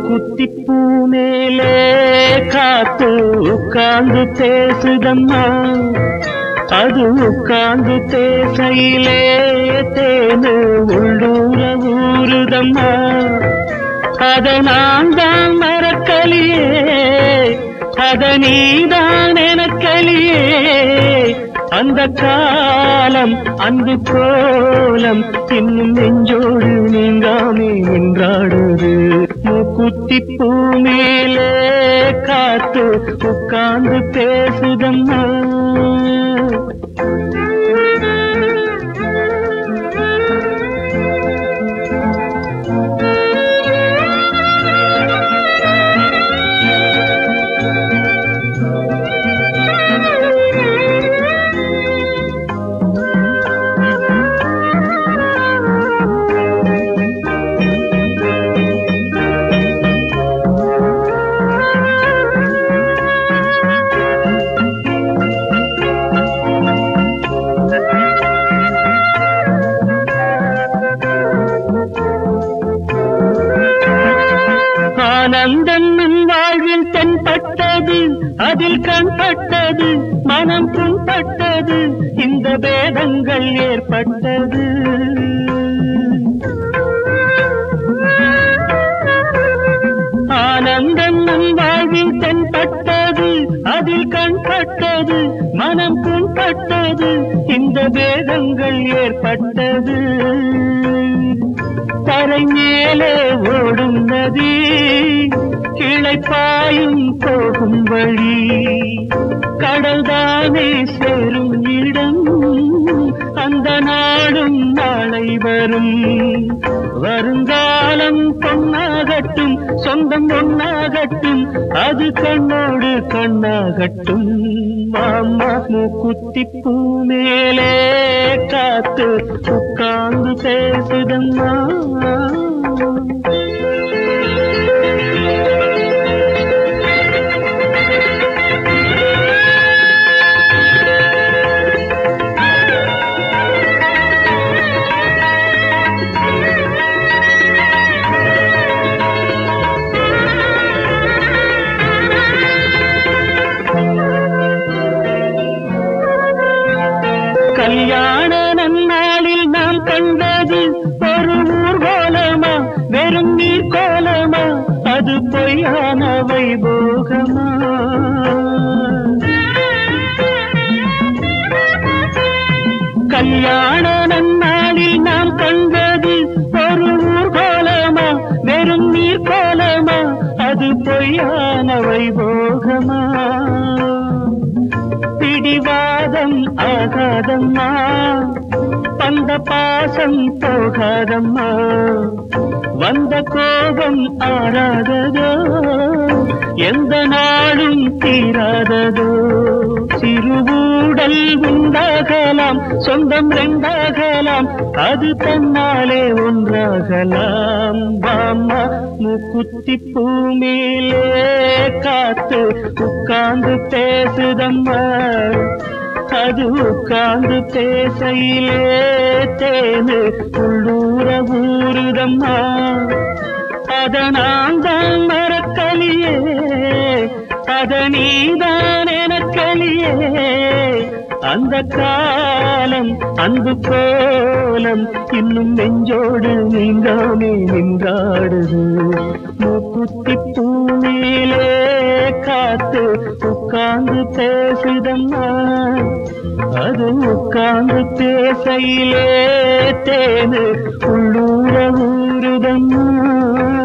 மூக்குத்திப்பூ மேலே காத்து உட்கார்ந்து பேசுதம்மா அது உட்கார்ந்து பேசையிலே தேனு உள்ளூர ஊறுதம்மா அத நான் தான் மறக்கலியே அத நீதான் எனக்கலியே அந்த காலம் அன்பு கோலம் இன்னும் நெஞ்சோடு நீங்காமே நின்றாடுது மூக்குத்தி பூ மேலே காத்து உட்கார்ந்து பேசுதம்மா ஆனந்தம் நம் வாழ்வில் தென்பட்டது அதில் கண்பட்டது மனம் புண்பட்டது இந்த பேதங்கள் ஏற்பட்டது ஆனந்தம் நம் வாழ்வில் தென்பட்டது அதில் கண்பட்டது மனம் புண்பட்டது இந்த பேதங்கள் ஏற்பட்டது தரை மேலே ஓடும் நதி கிளைப்பாயும் போகும் வழி கடல்தானே சேரும் இடம் அந்த நாடும் நாளை வரும் வருங்காலம் பொன்னாகட்டும் சொந்தம் ஒன்னாகட்டும் அது கண்ணோடு கண்ணாகட்டும் மாமா மூக்குத்தி பூ மேலே காத்து உட்கார்ந்து பேசுதம்மா கல்யாண நன்னாளில் நாம் கண்டது ஒரு ஊர்வலமா வெறும் நீர் கோலமா அது பொய்யான வைபோகமா கல்யாண நன்னாளில் நாம் கண்டது ஒரு ஊர்கோலமா வெறும் நீர் கோலமா அது பொய்யான வைபோகமா பிடிவாதம் ஆகாதம்மா பந்த பாசம் போகாதம்மா வந்த கோபம் ஆறாததோ எந்த நாளும் தீராததோ சிறுவூடல் உண்டாகலாம் சொந்தம் ரெண்டாகலாம் அது தன்னாலே ஒன்றாகலாம் பாமா முக்குத்தி பூமியிலே காத்து உட்கார்ந்து பேசுதம்மா அது உட்கார்ந்து பேசையிலே தேனு உள்ளூர ஊறுதம்மா அத நான் தான் மறக்கலியே அத நீதான் எனக்கலியே அந்த காலம் அன்பு கோலம் இன்னும் நெஞ்சோடு நீங்காமே நின்றாடுது மூக்குத்தி பூமியிலே காத்து உட்கார்ந்து பேசுதம்மா அது உட்கார்ந்து பேசையிலே தேனு உள்ளூர ஊறுதம்மா